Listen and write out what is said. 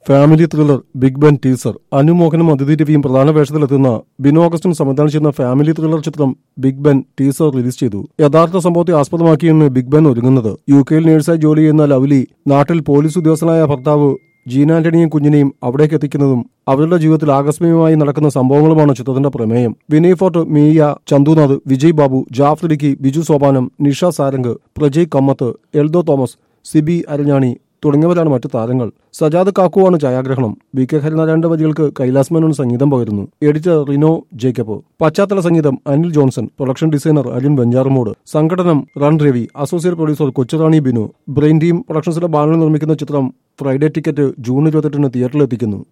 family thriller big Ben teaser അനുമോഹനും അതിഥി രവിയും പ്രധാന വേഷത്തിലെത്തുന്ന ബിനു ഓഗസ്റ്റും സംവിധാനം ചെയ്യുന്ന ഫാമിലി ത്രില്ലർ ചിത്രം ബിഗ് ബെൻ ടീസർ റിലീസ് ചെയ്തു യഥാർത്ഥ സംഭവത്തെ ആസ്പദമാക്കിയാണ് ബിഗ് ബെൻ ഒരുങ്ങുന്നത് യു കെയിൽ നേഴ്സായി ജോലി ചെയ്യുന്ന ലവ്ലി നാട്ടിൽ പോലീസ് ഉദ്യോഗസ്ഥനായ ഭർത്താവ് ജീന ആന്റണിയും കുഞ്ഞിനെയും അവിടേക്ക് എത്തിക്കുന്നതും അവരുടെ ജീവിതത്തിൽ ആകസ്മികമായി നടക്കുന്ന സംഭവങ്ങളുമാണ് ചിത്രത്തിന്റെ പ്രമേയം വിനയ് ഫോർട്ട് മീയ ചന്തുനാഥ് വിജയ് ബാബു ജാഫർ ഇടുക്കി ബിജു സോപാനം നിഷ സാരംഗ് പ്രജയ് കമ്മത്ത് എൽദോ തോമസ് സിബി അരഞ്ഞാണി തുടങ്ങിയവരാണ് മറ്റു താരങ്ങൾ സജാദ് കാക്കുവാണ് ഛായാഗ്രഹണം ബി കെ ഹരിനാരായണന്റെ വരികൾക്ക് കൈലാസ് മേനോൻ സംഗീതം പകരുന്നു എഡിറ്റർ റിനോ ജേക്കബ് പശ്ചാത്തല സംഗീതം അനിൽ ജോൺസൺ പ്രൊഡക്ഷൻ ഡിസൈനർ അരുൺ വെഞ്ചാറുമൂട് സംഘടനം Run Ravi associate producer Kochurani Binu brain team പ്രൊഡക്ഷൻസിന്റെ ബാനറിൽ നിർമ്മിക്കുന്ന ചിത്രം ഫ്രൈഡേ ടിക്കറ്റ് ജൂൺ ഇരുപത്തെട്ടിന് തിയേറ്ററിലെത്തിക്കുന്നു